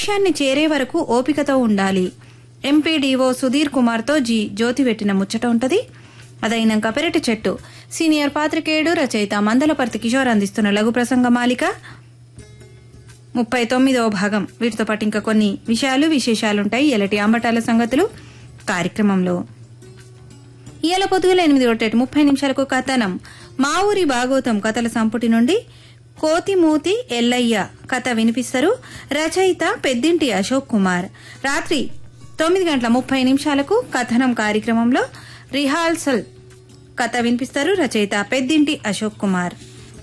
లక్ష్యాన్ని చేరే వరకు ఓపికతో ఉండాలి ఎంపీడీఓ సుధీర్ కుమార్తో జి జ్యోతి పెట్టిన ముచ్చట ఉంటది అదైనాక పెరటి చెట్టు సీనియర్ పాత్రికేయుడు రచయిత మందలపర్తి కిషోర్ అందిస్తున్న లఘు ప్రసంగ మాలిక ముప్పై తొమ్మిదవ భాగం వీటితో పాటు ఇంకా కొన్ని విషయాలు విశేషాలుంటాయి ఎలటి అంబటాల సంగతులు కార్యక్రమంలో ఇయాల పొద్దుగల ఎనిమిది ఒకటి ముప్పై నిమిషాలకు కథనం మా ఊరి భాగవతం కథల సంపుటి నుండి కోతిమూతి ఎల్లయ్య కథ వినిపిస్తారు రచయిత పెద్దింటి అశోక్ కుమార్ రాత్రి తొమ్మిది గంటల ముప్పై నిమిషాలకు కథనం కార్యక్రమంలో రిహార్సల్ కథ వినిపిస్తారు రచయిత పెద్దింటి అశోక్ కుమార్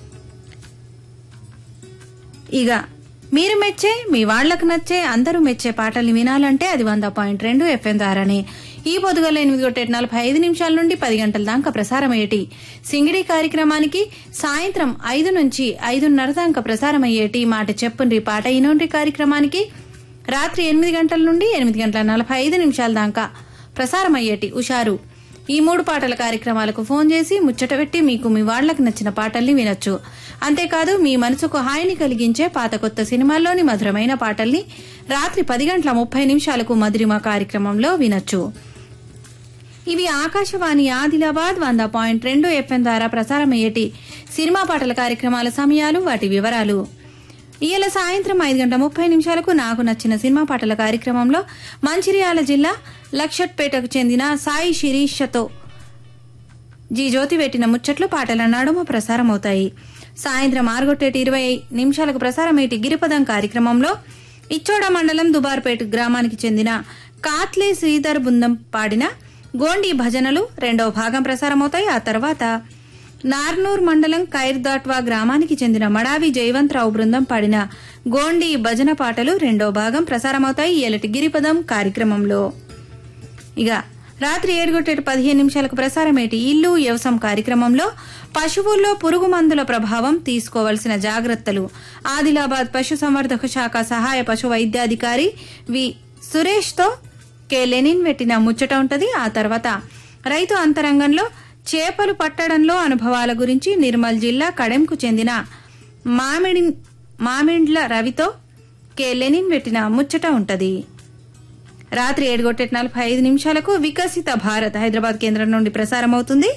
ఇక మీరు మెచ్చే మీ వాళ్లకు నచ్చే అందరూ మెచ్చే పాటల్ని వినాలంటే అది వంద పాయింట్ రెండు ఎఫ్ఎం ద్వారానే ఈ పొద్దుగల ఎనిమిది కొట్టేటి నలభై ఐదు నిమిషాల నుండి పది గంటల దాకా ప్రసారమయ్యేటి సింగిడి కార్యక్రమానికి సాయంత్రం ఐదు నుంచి ఐదున్నర దాకా ప్రసారమయ్యేటి మాట చెప్పుండ్రి పాట ఈనోండ్రి కార్యక్రమానికి రాత్రి ఎనిమిది గంటల నుండి ఎనిమిది గంటల నలభై ఐదు నిమిషాల దాకా ప్రసారమయ్యేటి ఉషారు ఈ మూడు పాటల కార్యక్రమాలకు ఫోన్ చేసి ముచ్చటపెట్టి మీకు మీ వాళ్లకు నచ్చిన పాటల్ని వినొచ్చు అంతేకాదు మీ మనసుకు హాయిని కలిగించే పాత కొత్త సినిమాల్లోని మధురమైన పాటల్ని రాత్రి పది గంటల ముప్పై నిమిషాలకు మధురిమ కార్యక్రమంలో వినొచ్చు ఇవి ఆకాశవాణి ఆదిలాబాద్ వంద పాయింట్ రెండు ఎఫ్ఎం ద్వారా ప్రసారమయ్యేటి సినిమా పాటల కార్యక్రమాల సమయాలు వాటి వివరాలు ఇయ్యాల సాయంత్రం ఐదు గంటల ముప్పై నిమిషాలకు నాకు నచ్చిన సినిమా పాటల కార్యక్రమంలో మంచిర్యాల జిల్లా లక్షట్పేటకు చెందిన సాయి శిరీషతో జీ జ్యోతి పెట్టిన ముచ్చట్లు పాటల నడుమ ప్రసారమవుతాయి సాయంత్రం ఆరుగొట్టేటి ఇరవై నిమిషాలకు ప్రసారమేటి గిరిపదం కార్యక్రమంలో ఇచ్చోడ మండలం దుబార్పేట గ్రామానికి చెందిన కాత్లే శ్రీధర్ బృందం పాడిన గోండి భజనలు రెండవ భాగం ప్రసారమవుతాయి ఆ తర్వాత నార్నూర్ మండలం ఖైర్దాట్వా గ్రామానికి చెందిన మడావి జయవంతరావు బృందం పాడిన గోండి భజన పాటలు రెండో భాగం ప్రసారమవుతాయి ఎలటి గిరిపదం కార్యక్రమంలో ఇక రాత్రి ఏడుగొట్టేటి పదిహేను నిమిషాలకు ప్రసారమేటి ఇల్లు వ్యవసాయం కార్యక్రమంలో పశువుల్లో పురుగు మందుల ప్రభావం తీసుకోవలసిన జాగ్రత్తలు ఆదిలాబాద్ పశు సంవర్ధక శాఖ సహాయ పశు వైద్యాధికారి వి సురేష్తో కె లెనిన్ పెట్టిన ముచ్చట ఉంటది ఆ తర్వాత రైతు అంతరంగంలో చేపలు పట్టడంలో అనుభవాల గురించి నిర్మల్ జిల్లా కడెంకు చెందిన మామిడి మామిండ్ల రవితో కె లెనిన్ పెట్టిన ముచ్చట ఉంటది రాత్రి ఏడుగొట్టేటి నలభై ఐదు నిమిషాలకు వికసిత భారత్ హైదరాబాద్ కేంద్రం నుండి ప్రసారమవుతుంది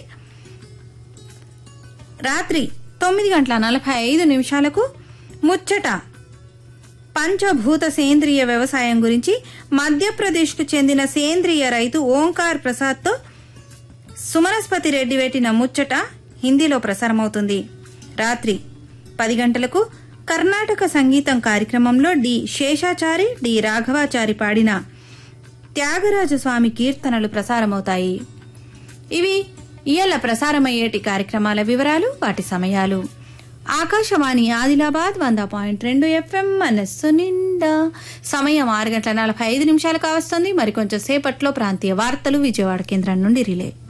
రాత్రి తొమ్మిది గంటల నలభై ఐదు నిమిషాలకు ముచ్చట పంచభూత సేంద్రియ వ్యవసాయం గురించి మధ్యప్రదేశ్కు చెందిన సేంద్రియ రైతు ఓంకార్ ప్రసాద్తో సుమనస్పతి రెడ్డి పెట్టిన ముచ్చట హిందీలో ప్రసారమవుతుంది రాత్రి పది గంటలకు కర్ణాటక సంగీతం కార్యక్రమంలో డి శేషాచారి డి రాఘవాచారి పాడిన త్యాగరాజ స్వామి కీర్తనలు ప్రసారమవుతాయి ఇవి ఇయ్యాల ప్రసారమయ్యేటి కార్యక్రమాల వివరాలు వాటి సమయాలు ఆకాశవాణి ఆదిలాబాద్ వంద పాయింట్ రెండు ఎఫ్ఎం మనస్సు నిండా సమయం ఆరు గంటల నలభై ఐదు నిమిషాలు కావస్తుంది మరికొంచెం సేపట్లో ప్రాంతీయ వార్తలు విజయవాడ కేంద్రం నుండి రిలే